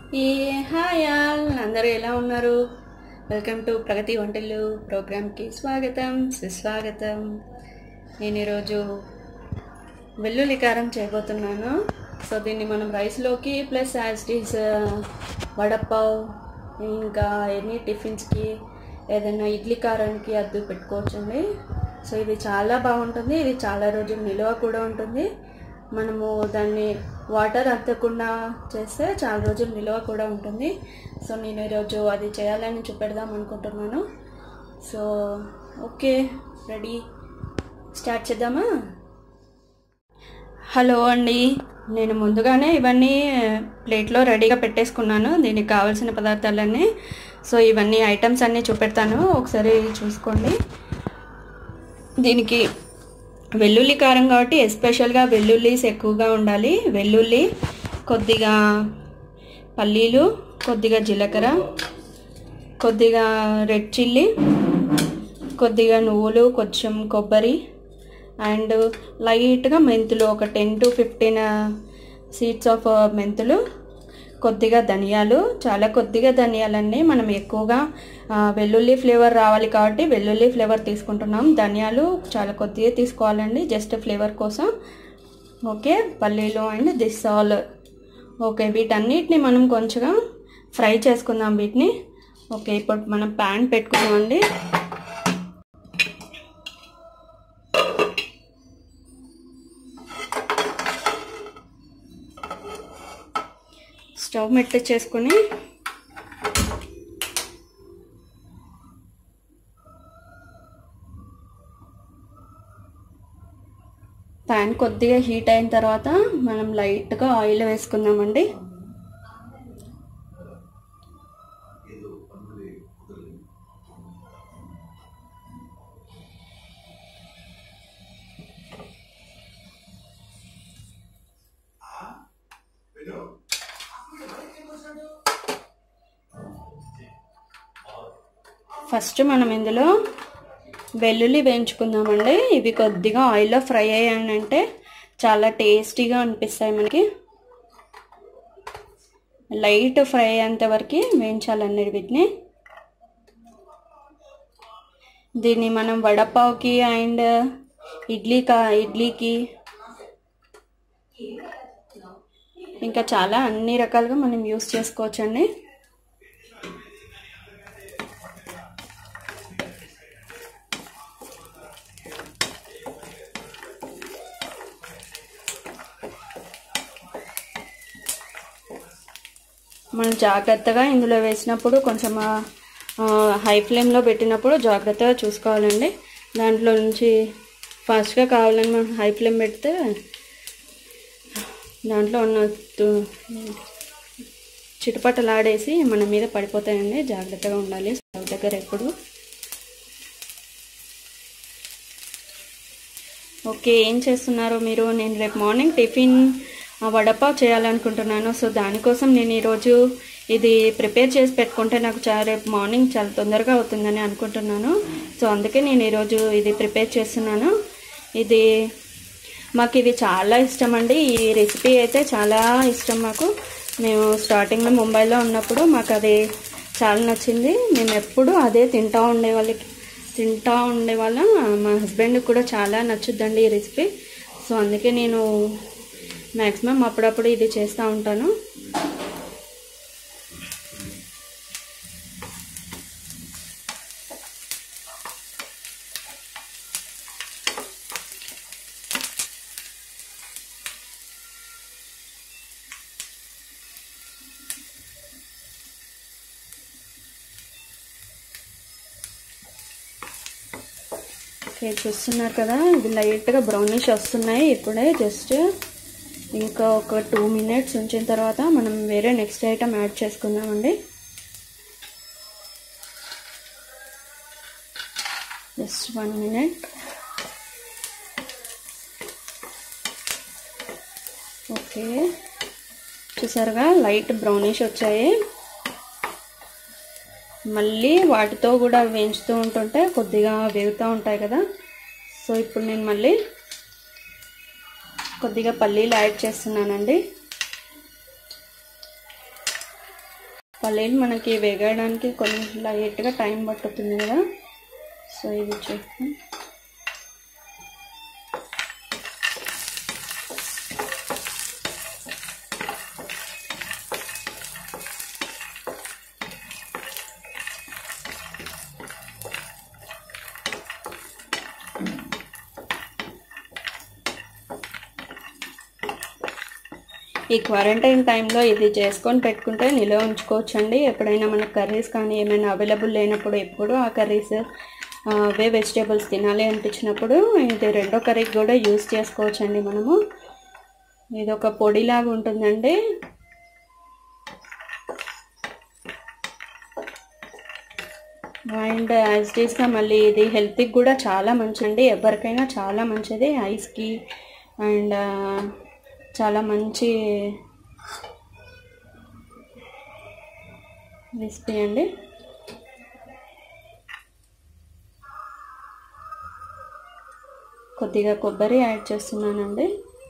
ఈ hi all అందరూ ఎలా ఉన్నారు వెల్కమ్ టు ప్రగతి వంటలు ప్రోగ్రామ్కి స్వాగతం సుస్వాగతం నేను ఈరోజు వెల్లుల్లి కారం చేయబోతున్నాను సో దీన్ని మనం రైస్లోకి ప్లస్ యాజ్ ఇట్ వడపావ్ ఇంకా ఎనీ టిఫిన్స్కి ఏదైనా ఇడ్లీ కారానికి అద్దు పెట్టుకోవచ్చండి సో ఇది చాలా బాగుంటుంది ఇది చాలా రోజులు నిల్వ కూడా ఉంటుంది మనము దాన్ని వాటర్ అద్దకుండా చేస్తే చాలా రోజులు నిల్వ కూడా ఉంటుంది సో నేను ఈరోజు అది చేయాలని చూపెడదాం అనుకుంటున్నాను సో ఓకే రెడీ స్టార్ట్ చేద్దామా హలో అండి నేను ముందుగానే ఇవన్నీ ప్లేట్లో రెడీగా పెట్టేసుకున్నాను దీనికి కావాల్సిన పదార్థాలన్నీ సో ఇవన్నీ ఐటమ్స్ అన్నీ చూపెడతాను ఒకసారి చూసుకోండి దీనికి వెల్లుల్లి కారం కాబట్టి ఎస్పెషల్గా వెల్లుల్లీస్ ఎక్కువగా ఉండాలి వెల్లుల్లి కొద్దిగా పల్లీలు కొద్దిగా జీలకర్ర కొద్దిగా రెడ్ చిల్లీ కొద్దిగా నువ్వులు కొంచెం కొబ్బరి అండ్ లైట్గా మెంతులు ఒక ten to fifteen seeds of మెంతులు కొద్దిగా ధనియాలు చాలా కొద్దిగా ధనియాలండి మనం ఎక్కువగా వెల్లుల్లి ఫ్లేవర్ రావాలి కాబట్టి వెల్లుల్లి ఫ్లేవర్ తీసుకుంటున్నాం ధనియాలు చాలా కొద్దిగా తీసుకోవాలండి జస్ట్ ఫ్లేవర్ కోసం ఓకే పల్లీలు అండ్ దిస్ ఆల్ ఓకే వీటన్నిటిని మనం కొంచెంగా ఫ్రై చేసుకుందాం వీటిని ఓకే ఇప్పుడు మనం ప్యాన్ పెట్టుకున్నామండి స్టవ్ మెట్ట చేసుకొని ప్యాన్ కొద్దిగా హీట్ అయిన తర్వాత మనం లైట్గా ఆయిల్ వేసుకుందామండి ఫస్ట్ మనం ఇందులో వెల్లుల్లి వేయించుకుందామండి ఇవి కొద్దిగా ఆయిల్లో ఫ్రై అయ్యానంటే చాలా టేస్టీగా అనిపిస్తాయి మనకి లైట్ ఫ్రై అయ్యేంత వరకు వేయించాలండి వీటిని దీన్ని మనం వడపావుకి అండ్ ఇడ్లీ కా ఇడ్లీకి ఇంకా చాలా అన్ని రకాలుగా మనం యూస్ చేసుకోవచ్చండి మనం జాగ్రత్తగా ఇందులో వేసినప్పుడు కొంచెం హై ఫ్లేమ్లో పెట్టినప్పుడు జాగ్రత్తగా చూసుకోవాలండి దాంట్లో నుంచి ఫాస్ట్గా కావాలని మనం హై ఫ్లేమ్ పెడితే దాంట్లో ఉన్న చిటపటలాడేసి మన మీద పడిపోతాయండి జాగ్రత్తగా ఉండాలి స్టవ్ దగ్గర ఎప్పుడు ఓకే ఏం చేస్తున్నారు మీరు నేను రేపు మార్నింగ్ టిఫిన్ వడపావ్ చేయాలనుకుంటున్నాను సో దానికోసం నేను ఈరోజు ఇది ప్రిపేర్ చేసి పెట్టుకుంటే నాకు చాలా రేపు మార్నింగ్ చాలా తొందరగా అవుతుందని అనుకుంటున్నాను సో అందుకే నేను ఈరోజు ఇది ప్రిపేర్ చేస్తున్నాను ఇది మాకు ఇది చాలా ఇష్టం అండి ఈ రెసిపీ అయితే చాలా ఇష్టం మాకు మేము స్టార్టింగ్లో ముంబైలో ఉన్నప్పుడు మాకు అది చాలా నచ్చింది మేము ఎప్పుడు అదే తింటూ ఉండేవాళ్ళకి తింటూ ఉండేవాళ్ళం మా హస్బెండ్కి కూడా చాలా నచ్చుద్దండి ఈ రెసిపీ సో అందుకే నేను మ్యాక్సిమం అప్పుడప్పుడు ఇది చేస్తూ ఉంటాను ఓకే చూస్తున్నారు కదా ఇది లైట్గా బ్రౌనిష్ వస్తున్నాయి ఇప్పుడే జస్ట్ ఇంకా ఒక టూ మినిట్స్ ఉంచిన తర్వాత మనం వేరే నెక్స్ట్ ఐటమ్ యాడ్ చేసుకుందామండి జస్ట్ వన్ మినిట్ ఓకే చూసారుగా లైట్ బ్రౌనిష్ వచ్చాయి మళ్ళీ వాటితో కూడా వేయించుతూ ఉంటుంటే కొద్దిగా వేగుతూ ఉంటాయి కదా సో ఇప్పుడు నేను మళ్ళీ కొద్దిగా పల్లీలు యాడ్ చేస్తున్నానండి పల్లీలు మనకి వేగడానికి కొంచెం లైట్గా టైం పట్టుతుంది కదా సో ఇది చేస్తాం ఈ క్వారంటైన్ టైంలో ఇది చేసుకొని పెట్టుకుంటే నిల్వ ఉంచుకోవచ్చండి ఎప్పుడైనా మనకు కర్రీస్ కానీ ఏమైనా అవైలబుల్ లేనప్పుడు ఎప్పుడు ఆ కర్రీస్ అవే వెజిటేబుల్స్ తినాలి అనిపించినప్పుడు ఇది రెండో కర్రీకి కూడా యూస్ చేసుకోవచ్చండి మనము ఇది ఒక పొడిలాగా ఉంటుందండి అండ్ యాజ్ డీస్గా మళ్ళీ ఇది హెల్త్కి కూడా చాలా మంచిదండి ఎవరికైనా చాలా మంచిది ఐస్కి అండ్ చాలా మంచి రెసిపీ అండి కొద్దిగా కొబ్బరి యాడ్ చేస్తున్నానండి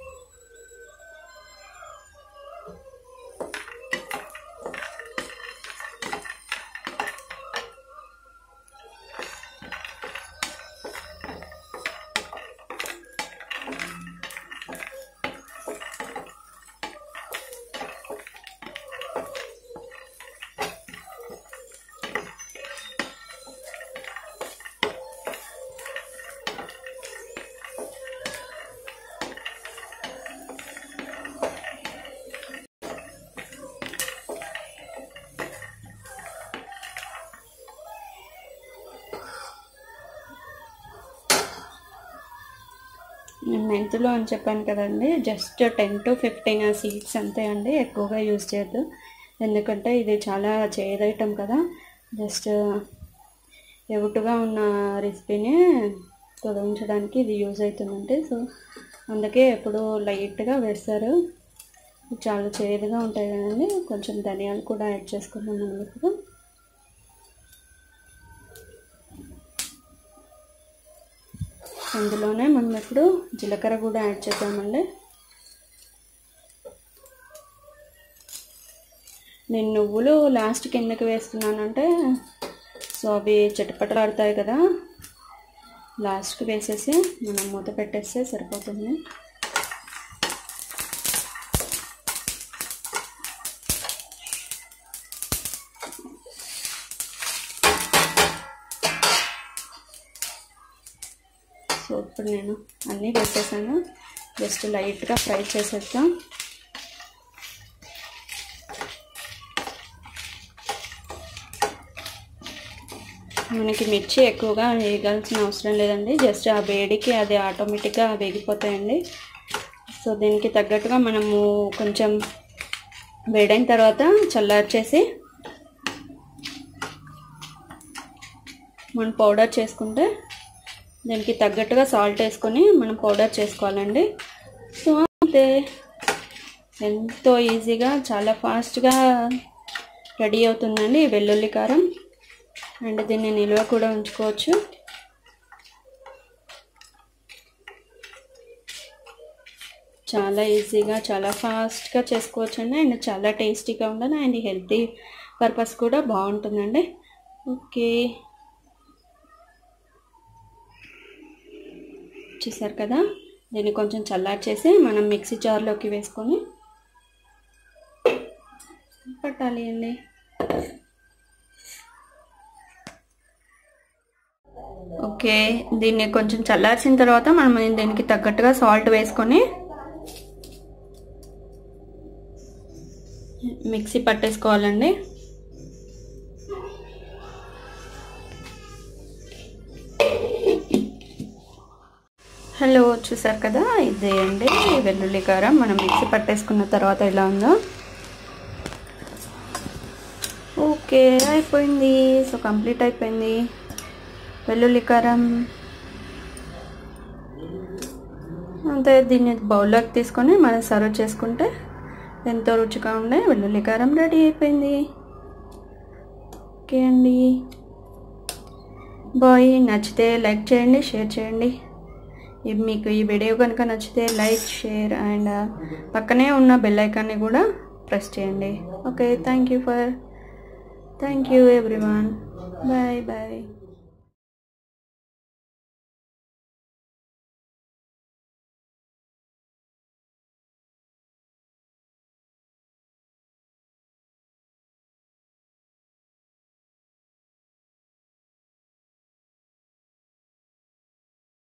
నేను మెంతులు అని చెప్పాను కదండి just ten to fifteen seeds అంతే అండి ఎక్కువగా యూజ్ చేయొద్దు ఎందుకంటే ఇది చాలా చేదు ఐటమ్ కదా జస్ట్ ఎవుటుగా ఉన్న రెసిపీని తొలగించడానికి ఇది యూజ్ అవుతుందండి సో అందుకే ఎప్పుడు లైట్గా వేస్తారు చాలా చేదుగా ఉంటాయి కదండి కొంచెం ధనియాలు కూడా యాడ్ చేసుకుందాం మనం ఇప్పుడు అందులోనే మనం ఇప్పుడు జీలకర్ర కూడా యాడ్ చేద్దామండి నేను నువ్వులు లాస్ట్కి ఎందుకు వేస్తున్నానంటే సో అవి చిటపటలాడతాయి కదా లాస్ట్కి వేసేసి మనం మూత పెట్టేస్తే సరిపోతుంది సో ఇప్పుడు నేను అన్నీ వేసేసాను జస్ట్ లైట్గా ఫ్రై చేసేద్దాం మనకి మిర్చి ఎక్కువగా వేగాల్సిన అవసరం లేదండి జస్ట్ ఆ వేడికి అది ఆటోమేటిక్గా వేగిపోతాయండి సో దీనికి తగ్గట్టుగా మనము కొంచెం వేడైన తర్వాత చల్లార్చేసి మనం పౌడర్ చేసుకుంటే దీనికి తగ్గట్టుగా సాల్ట్ వేసుకొని మనం పౌడర్ చేసుకోవాలండి సో అంతే ఎంతో ఈజీగా చాలా ఫాస్ట్గా రెడీ అవుతుందండి ఈ వెల్లుల్లి కారం అండ్ దీన్ని నిల్వ కూడా ఉంచుకోవచ్చు చాలా ఈజీగా చాలా ఫాస్ట్గా చేసుకోవచ్చండి అండ్ చాలా టేస్టీగా ఉండాలి అండ్ హెల్తీ పర్పస్ కూడా బాగుంటుందండి ఓకే చూసారు కదా దీన్ని కొంచెం చల్లార్చేసి మనం మిక్సీ జార్లోకి వేసుకొని పట్టాలి అండి ఓకే దీన్ని కొంచెం చల్లార్చిన తర్వాత మనం దీనికి తగ్గట్టుగా సాల్ట్ వేసుకొని మిక్సీ పట్టేసుకోవాలండి హలో చూసారు కదా ఇదే అండి వెల్లుల్లి కారం మనం మిక్సీ పట్టేసుకున్న తర్వాత ఎలా ఉందో ఓకే అయిపోయింది సో కంప్లీట్ అయిపోయింది వెల్లుల్లి కారం అంతే దీన్ని బౌల్లోకి తీసుకొని మనం సర్వ్ చేసుకుంటే ఎంతో రుచిగా ఉండే వెల్లుల్లి కారం రెడీ అయిపోయింది ఓకే అండి బాయ్ నచ్చితే లైక్ చేయండి షేర్ చేయండి మీకు ఈ వీడియో కనుక నచ్చితే లైక్ షేర్ అండ్ పక్కనే ఉన్న బెల్ ఐకాన్ని కూడా ప్రెస్ చేయండి okay thank you for thank you everyone bye bye